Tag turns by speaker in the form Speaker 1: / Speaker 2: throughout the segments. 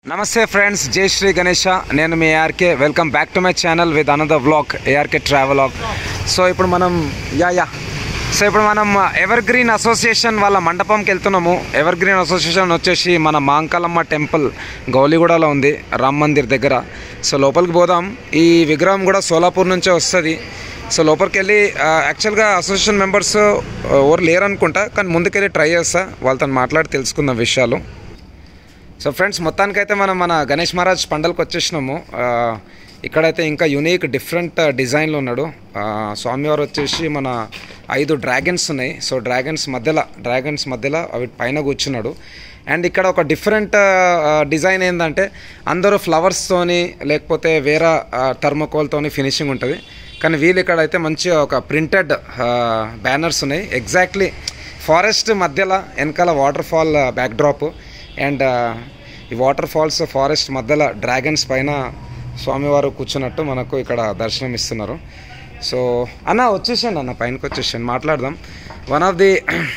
Speaker 1: నమస్తే ఫ్రెండ్స్ జై శ్రీ గణేష నేను మీ ARK welcome back to my channel with another vlog ARK travelogue so ఇప్పుడు మనం యా యా సో ఇప్పుడు మనం ఎవర్ గ్రీన్ అసోసియేషన్ వాళ్ళ మండపంకి వెళ్తున్నాము ఎవర్ గ్రీన్ అసోసియేషన్ వచ్చేసి మన మాంకాలమ్మ టెంపుల్ గౌలిగూడలో ఉంది రామ్ మందిర్ దగ్గర సో లోపలికి పోదాం ఈ విగ్రహం కూడా సోలాపూర్ నుంచే వస్తుంది సో లోపలికి వెళ్ళి యాక్చువల్గా అసోసియేషన్ మెంబర్స్ ఎవరు లేరు అనుకుంటా కానీ ముందుకెళ్ళి ట్రై చేస్తా వాళ్ళతో మాట్లాడి తెలుసుకుందాం విషయాలు సో ఫ్రెండ్స్ మొత్తానికైతే మనం మన గణేష్ మహారాజ్ పండలకు వచ్చేసినాము ఆ, ఇక్కడైతే ఇంకా యునీక్ డిఫరెంట్ డిజైన్లు ఉన్నాడు ఆ, స్వామివారు వచ్చేసి మన ఐదు డ్రాగన్స్ ఉన్నాయి సో డ్రాగన్స్ మధ్యలో డ్రాగన్స్ మధ్యలో అవి పైన కూర్చున్నాడు అండ్ ఇక్కడ ఒక డిఫరెంట్ డిజైన్ ఏంటంటే అందరూ ఫ్లవర్స్తోని లేకపోతే వేరే థర్మకోల్తోని ఫినిషింగ్ ఉంటుంది కానీ వీళ్ళు ఇక్కడ అయితే మంచి ఒక ప్రింటెడ్ బ్యానర్స్ ఉన్నాయి ఎగ్జాక్ట్లీ ఫారెస్ట్ మధ్యలో వెనకాల వాటర్ ఫాల్ బ్యాక్డ్రాప్ అండ్ ఈ వాటర్ ఫాల్స్ ఫారెస్ట్ మధ్యలో డ్రాగన్స్ పైన స్వామివారు కూర్చున్నట్టు మనకు ఇక్కడ దర్శనం ఇస్తున్నారు సో అన్న వచ్చేసాను అన్న పైనకి వచ్చేసాను మాట్లాడదాం one of the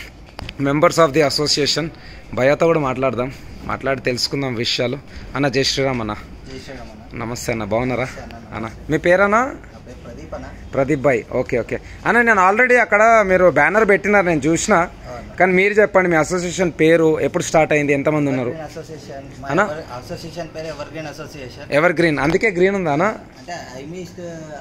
Speaker 1: members of the association భయతో కూడా మాట్లాడదాం మాట్లాడి తెలుసుకుందాం విషయాలు అన్న జై శ్రీరామ్ అన్న
Speaker 2: జై శ్రీరామ్ అన్న
Speaker 1: నమస్తే అన్న బాగున్నారా అన్న మీ పేరన్నా
Speaker 2: నా పేరు ప్రదీప్ అన్న
Speaker 1: ప్రదీప్ భాయ్ ఓకే ఓకే అన్న నేను ఆల్రెడీ అక్కడ మీరు బ్యానర్ పెట్టినారు నేను చూసిన కానీ మీరు చెప్పండి మీ అసోసియేషన్ పేరు ఎప్పుడు స్టార్ట్ అయింది ఎంతమంది ఉన్నారు
Speaker 2: Evergreen అసోసియేషన్ మా
Speaker 1: అన్న?
Speaker 2: ఎవర్- అసోసియేషన్ పేరు evergreen association
Speaker 1: evergreen అందుకే గ్రీన్ ఉందా అన్న
Speaker 2: అంటే ఐ మీన్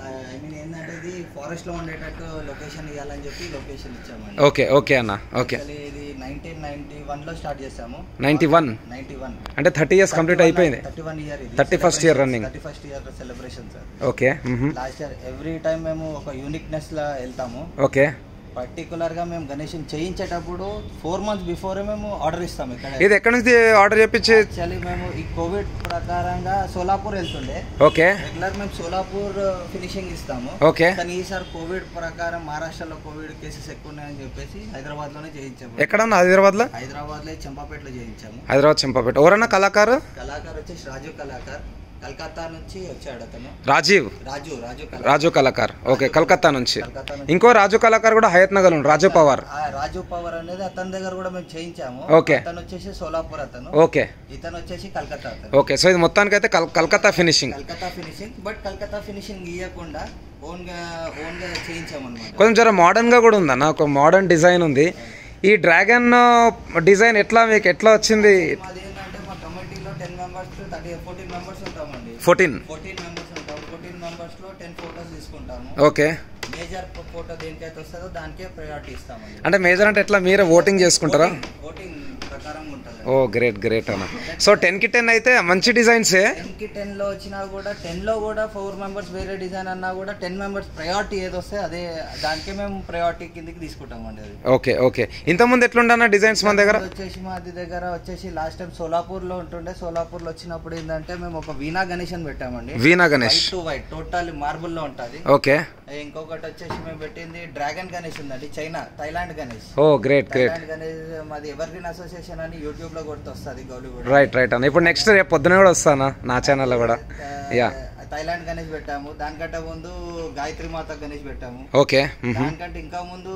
Speaker 2: ఐ మీన్ ఏంటంటే ఇది ఫారెస్ట్ లో ఉండేటట్టు లొకేషన్ ఇవ్వాలని చెప్పి లొకేషన్ ఇచ్చామండి
Speaker 1: ఓకే ఓకే అన్న ఓకే
Speaker 2: Actually ఇది నైన్టీన్ నైన్టీ వన్ లో స్టార్ట్ చేసాము
Speaker 1: నైంటీ వన్
Speaker 2: నైన్టీ వన్
Speaker 1: అంటే థర్టీ ఇయర్స్ కంప్లీట్ అయిపోయింది
Speaker 2: థర్టీ వన్ ఇయర్ ఇది
Speaker 1: 31st year running.
Speaker 2: Thirty first year celebration sir
Speaker 1: okay మ్హూ.
Speaker 2: లాస్ట్ ఇయర్ ఎవ్రీ టైం మేము ఒక యూనిక్నెస్ లా వెళ్తాము
Speaker 1: ఓకే
Speaker 2: పర్టికులర్ గా మేము గణేష్ చేయించేటప్పుడు ఫోర్ మంత్స్ బిఫోరే మేము ఆర్డర్ ఇస్తాము ఇక్కడ
Speaker 1: ఇది ఎక్కడి నుంచి ఆర్డర్ చెప్పించి
Speaker 2: యాక్చువల్లీ మేము ఈ కోవిడ్ ప్రకారంగా సోలాపూర్ వెళ్తుండే
Speaker 1: ఓకే
Speaker 2: రెగ్యులర్ మేము సోలాపూర్ ఫినిషింగ్ ఇస్తాము
Speaker 1: ఓకే
Speaker 2: కానీ ఈసారి కోవిడ్ ప్రకారం మహారాష్ట్రలో కోవిడ్ కేసెస్ ఎక్కువ ఉన్నాయని చెప్పేసి హైదరాబాద్ లోనే చేయించాము
Speaker 1: ఎక్కడన్నా హైదరాబాద్లో
Speaker 2: హైదరాబాద్ లో చంపాపేటలో చేయించాము
Speaker 1: హైదరాబాద్ చంపాపేట ఎవరన్నా కళాకారు
Speaker 2: కళాకారు వచ్చేసి రాజు కళాకార్ కలకత్తా నుంచి వచ్చాడు అతను
Speaker 1: రాజీవ్
Speaker 2: రాజు రాజు కళాకార్
Speaker 1: రాజు కళాకార్ ఓకే కలకత్తా నుంచి
Speaker 2: కలకత్తా నుంచి
Speaker 1: ఇంకో రాజు కళాకార్ కూడా హయత్ నగర్ ఉంది రాజు పవార్
Speaker 2: ఆ రాజు పవర్ అనేది అతని దగ్గర కూడా మేము చేయించాము
Speaker 1: ఓకే.
Speaker 2: అతను వచ్చేసి సోలాపూర్ అతను
Speaker 1: ఓకే
Speaker 2: ఇతను వచ్చేసి కలకత్తా అతను
Speaker 1: ఓకే సో ఇది మొత్తానికైతే కల్ Calcutta finishing
Speaker 2: Calcutta finishing but Calcutta finishing ఇవ్వకుండా ఓన్ గా ఓన్ గా చేయించామన్నమాట
Speaker 1: కొంచెం జర మోడర్న్గా కూడా ఉందన్న ఒక మోడర్న్ డిజైన్ ఉంది ఈ డ్రాగన్ డిజైన్ ఎట్లా మీకు ఎట్లా వచ్చింది
Speaker 2: మాది ఏంటంటే మా కమిటీలో ten members thirty fourteen members ఉంటామండి
Speaker 1: ఫోర్టీన్
Speaker 2: ఫోర్టీన్ మెంబర్స్ ఉంటాం ఫోర్టీన్ మెంబర్స్ లో టెన్ ఫోటోస్ తీసుకుంటాము
Speaker 1: ఓకే
Speaker 2: మేజర్ ఫోటో దేనికైతే వస్తుందో దానికే ప్రయారిటీ ఇస్తామండి
Speaker 1: అంటే మేజర్ అంటే ఎట్లా మీరే ఓటింగ్ చేసుకుంటారా
Speaker 2: ఓటింగ్ ప్రకారం ఉంటుంది
Speaker 1: ఓ గ్రేట్ గ్రేట్ అన్న సో టెన్కి టెన్ అయితే మంచి డిజైన్సే
Speaker 2: టెన్ కి టెన్ లో వచ్చినా కూడా టెన్ లో కూడా ఫోర్ మెంబర్స్ వేరే డిజైన్ అన్నా కూడా టెన్ మెంబర్స్ ప్రయారిటీ ఏది వస్తే అదే దానికే మేము ప్రయారిటీ కిందకి తీసుకుంటామండి అది
Speaker 1: ఓకే ఓకే ఇంతకుముందు ఎట్లుండన్న డిజైన్స్ మన దగ్గర
Speaker 2: వచ్చేసి మాది దగ్గర వచ్చేసి లాస్ట్ టైం సోలాపూర్ లో ఉంటుండే సోలాపూర్ లో వచ్చినప్పుడు ఏంటంటే మేము ఒక వీణా గణేష్ అని పెట్టామండి
Speaker 1: Veena Ganesh
Speaker 2: white to white total marble లో ఉంటది
Speaker 1: ఓకే
Speaker 2: ఇంకొకటి వచ్చేసి మేము పెట్టింది డ్రాగన్ గణేష్ ఉందండి China Thailand Ganesh
Speaker 1: oh great great
Speaker 2: Thailand Ganesh మాది ఎవర్గ్రీన్ అసోసియేషన్ అని యూట్యూబ్ లో కొడుతూ వస్తుంది గౌలి కూడా
Speaker 1: రైట్ రైట్ అన్న ఇప్పుడు నెక్స్ట్ రేపు పొద్దున కూడా వస్తానా నా ఛానల్లో కూడా యా
Speaker 2: థైలాండ్ గణేష్ పెట్టాము దానికంటే ముందు గాయత్రి మాత గణేష్ పెట్టాము
Speaker 1: ఓకే
Speaker 2: దానికంటే ఇంకా ముందు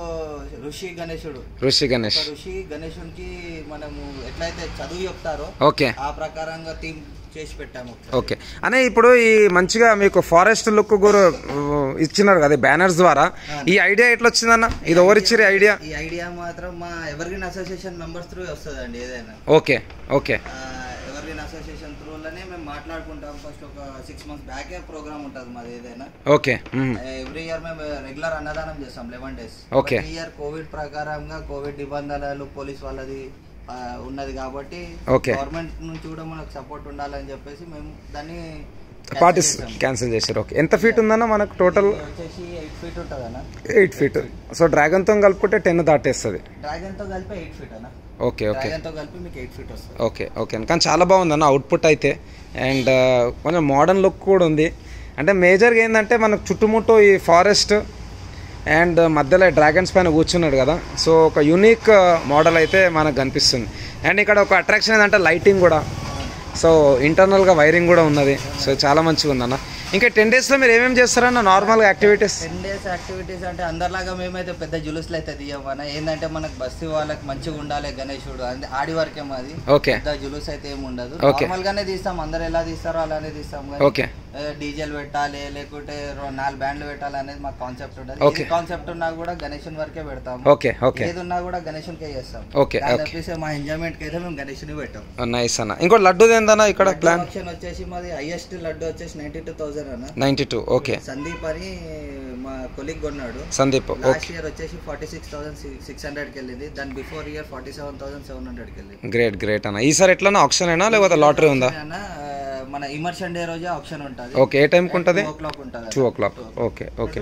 Speaker 2: ఋషి గణేశుడు
Speaker 1: ఋషి గణేష్
Speaker 2: ఒక ఋషి గణేశునికి మనము ఎట్లయితే చదువు చెప్తారో
Speaker 1: ఓకే
Speaker 2: ఆ ప్రకారంగా థీమ్ చేసి పెట్టాము ఒకసారి.
Speaker 1: ఓకే అనే ఇప్పుడు ఈ మంచిగా మీకు ఫారెస్ట్ లుక్ కూడా ఇచ్చినారు కదా బ్యానర్స్ ద్వారా ఈ ఐడియా ఎట్లా వచ్చిందన్న ఇది ఎవరు ఇచ్చారు ఐడియా
Speaker 2: ఈ ఐడియా మాత్రం మా ఎవర్గ్రీన్ అసోసియేషన్ మెంబర్స్ త్రూ వస్తుందండి ఏదైనా
Speaker 1: ఓకే ఓకే
Speaker 2: ఎవర్గ్రీన్ అసోసియేషన్ త్రూలోనే మేము మాట్లాడుకుంటాం ఫస్ట్ ఒక సిక్స్ మంత్స్ బ్యాకే ప్రోగ్రామ్ ఉంటుంది మాది ఏదైనా
Speaker 1: ఓకే మ్మ్.
Speaker 2: ఎవ్రీ ఇయర్ మేము రెగ్యులర్ అన్నదానం చేస్తాం లెవెన్ డేస్
Speaker 1: Okay.
Speaker 2: ఈ ఇయర్ కోవిడ్ ప్రకారంగా కోవిడ్ నిబంధనలు పోలీస్ వాళ్ళది ఆ, ఉన్నది కాబట్టి
Speaker 1: Okay.
Speaker 2: గవర్నమెంట్ నుంచి కూడా మనకు సపోర్ట్ ఉండాలని చెప్పేసి మేము దాన్ని cancel
Speaker 1: పార్టిస్
Speaker 2: చేసాం.
Speaker 1: క్యాన్సిల్ చేశారు ఓకే ఎంత ఫీట్ ఉందన్న మనకు టోటల్
Speaker 2: ఇది వచ్చేసి ఎయిట్ ఫీట్ ఉంటుంది అన్న
Speaker 1: ఎయిట్ ఫీట్ సో డ్రాగన్తో కలుపుకుంటే టెన్ దాటేస్తుంది
Speaker 2: డ్రాగన్ తో కలిపి ఎయిట్ ఫీట్ అన్న
Speaker 1: ఓకే ఓకే
Speaker 2: డ్రాగన్ తో కలిపి మీకు ఎయిట్ ఫీట్ వస్తుంది
Speaker 1: ఓకే ఓకే కానీ చాలా బాగుందన్న అవుట్పుట్ అయితే అండ్ కొంచెం మోడర్న్ లుక్ కూడా ఉంది అంటే మేజర్గా ఏంటంటే మనకు చుట్టుముట్టు ఈ ఫారెస్ట్ అండ్ మధ్యలో డ్రాగన్స్ పైన కూర్చున్నాడు కదా సో ఒక యూనిక్ మోడల్ అయితే మనకు కనిపిస్తుంది అండ్ ఇక్కడ ఒక అట్రాక్షన్ ఏంటంటే లైటింగ్ కూడా సో ఇంటర్నల్గా వైరింగ్ కూడా ఉన్నది సో చాలా మంచిగా ఉందన్న ఇంకా టెన్ డేస్లో మీరు ఏమేమి చేస్తారన్న నార్మల్గా యాక్టివిటీస్
Speaker 2: టెన్ డేస్ యాక్టివిటీస్ అంటే అందరిలాగా మేమైతే పెద్ద జులుసులు అయితే తీయమన్న ఏంటంటే మనకు బస్సు వాళ్ళకి మంచిగా ఉండాలి గణేశుడు అంటే ఆడి వరకే మాది
Speaker 1: ఓకే
Speaker 2: పెద్ద జులుస్ అయితే ఏమి ఉండదు
Speaker 1: Okay.
Speaker 2: నార్మల్ గానే తీస్తాం అందరు ఎలా తీస్తారో అలానే తీస్తాం కానీ
Speaker 1: ఓకే
Speaker 2: డీజేలు పెట్టాలి లేకుంటే రో- నాలుగు బ్యాండ్లు పెట్టాలి అనేది మాకు కాన్సెప్ట్ ఉండదు
Speaker 1: Okay.
Speaker 2: ఏ కాన్సెప్ట్ ఉన్నా కూడా గణేశుని వరకే పెడతాం
Speaker 1: ఓకే ఓకే
Speaker 2: ఏది ఉన్నా కూడా గణేశునికే చేస్తాం
Speaker 1: Okay,
Speaker 2: దాని
Speaker 1: okay.
Speaker 2: తప్పిస్తే మా ఎంజాయ్మెంట్ కి అయితే మేము గణేశుని పెట్టాం
Speaker 1: నైస్ అన్న ఇంకోటి లడ్డూది ఏందన్న ఇక్కడ ప్లాన్
Speaker 2: ఆప్షన్ వచ్చేసి మాది హైయెస్ట్ లడ్డు వచ్చేసి నైన్టీ టూ థౌసండ్ అన్న
Speaker 1: నైంటీ టూ ఓకే
Speaker 2: సందీప్ అని మా కొలిగ్ కొన్నాడు
Speaker 1: సందీప్
Speaker 2: లాస్ట్
Speaker 1: ఓకే
Speaker 2: ఇయర్ వచ్చేసి ఫార్టీ సిక్స్ థౌసండ్ సిక్స్ హండ్రెడ్కి వెళ్ళింది దాని before year forty seven thousand seven హండ్రెడ్కి వెళ్ళింది
Speaker 1: గ్రేట్ గ్రేట్ అన్న ఈసారి ఎట్లా ఆప్షన్ అయినా లేకపోతే లాటరీ ఉందా
Speaker 2: అన్న, ఆ, మన ఇమర్షన్ డే రోజే ఆప్షన్ ఉంటుంది
Speaker 1: ఓకే ఏ టైంకి ఉంటుంది
Speaker 2: టూ ఓ క్లాక్ ఉంటుంది
Speaker 1: two o'clock okay okay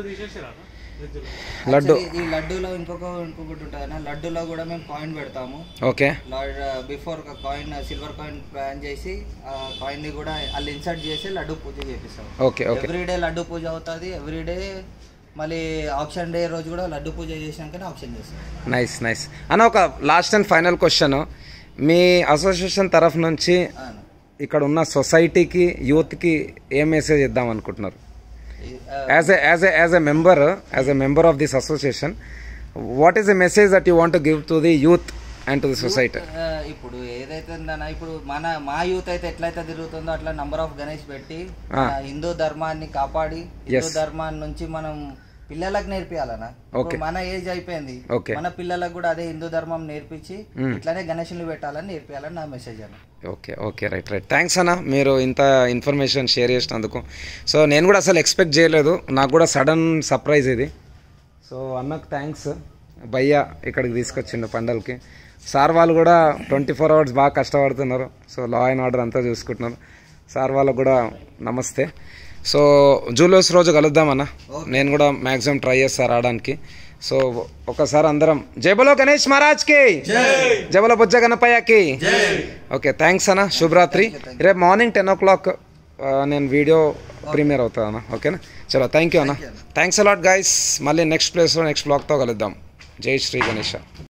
Speaker 1: laddu
Speaker 2: Actually, ఈ లడ్డూలో ఇంకొక ఇంకొకటి ఉంటుంది అన్న లడ్డూలో కూడా మేము కాయిన్ పెడతాము
Speaker 1: ఓకే
Speaker 2: బిఫోర్ ఒక కాయిన్ సిల్వర్ కాయిన్ ప్లాన్ చేసి ఆ కాయిన్ ని కూడా వాళ్ళు ఇన్సర్ట్ చేసి లడ్డు పూజ చేపిస్తాం
Speaker 1: okay okay
Speaker 2: everyday laddu puja అవుతుంది ఎవ్రీడే మళ్ళీ ఆప్షన్ డే రోజు కూడా లడ్డు పూజ చేసినాకనే ఆప్షన్ చేస్తాం
Speaker 1: నైస్ నైస్ అన్న ఒక లాస్ట్ అండ్ ఫైనల్ క్వశ్చన్ మీ అసోసియేషన్ తరఫు నుంచి
Speaker 2: అవును.
Speaker 1: ఇక్కడ ఉన్న సొసైటీకి యూత్కి ఏ మెసేజ్ ఇద్దాం అనుకుంటున్నారు
Speaker 2: ఈ, ఆ,
Speaker 1: as a as a as a member as a member of this association what is a message that you want give to the youth and to the society
Speaker 2: ఆ, ఇప్పుడు ఏదైతే ఉందన్న ఇప్పుడు మన మా యూత్ అయితే ఎట్లయితే తిరుగుతుందో అట్లా నంబర్ ఆఫ్ గణేష్ పెట్టి
Speaker 1: ఆ.
Speaker 2: మన హిందూ ధర్మాన్ని కాపాడి హిందూ ధర్మాన్ని నుంచి మనం పిల్లలకు నేర్పియాలన్న ఇప్పుడు
Speaker 1: Okay.
Speaker 2: మన ఏజ్ అయిపోయింది
Speaker 1: Okay.
Speaker 2: మన పిల్లలకు కూడా అదే హిందూ ధర్మం నేర్పించి ఇట్లానే గణేషుని పెట్టాలని నేర్పియాలని నా మెసేజ్ అన్న
Speaker 1: okay okay right right thanks అన్న మీరు ఇంత ఇన్ఫర్మేషన్ షేర్ చేసినందుకు సో నేను కూడా అసలు ఎక్స్పెక్ట్ చేయలేదు నాకు కూడా సడన్ సర్ప్రైజ్ ఇది సో అన్నకు థ్యాంక్స్ భయ్య ఇక్కడికి తీసుకొచ్చిండు పండలకి సార్ వాళ్ళు కూడా ట్వంటీ ఫోర్ అవర్స్ బాగా కష్టపడుతున్నారు సో లా అండ్ ఆర్డర్ అంతా చూసుకుంటున్నారు సార్ వాళ్ళకు కూడా నమస్తే సో జూలోస్ రోజు కలుద్దామన్న నేను కూడా మ్యాక్సిమం ట్రై చేస్తా రావడానికి సో ఒకసారి అందరం జయబలో గణేష్ మహారాజ్కి జయబలో బుజ్జ గణపయ్యకి ఓకే థ్యాంక్స్ అన్న శుభరాత్రి రేపు మార్నింగ్ టెన్ ఓ క్లాక్ నేను వీడియో ప్రీమియర్ అవుతా అన్న ఓకేనా చలో థ్యాంక్ యూ అన్న థ్యాంక్స్ అలాట్ గైస్ మళ్ళీ నెక్స్ట్ ప్లేస్లో నెక్స్ట్ బ్లాగ్తో కలుద్దాం జై శ్రీ గణేష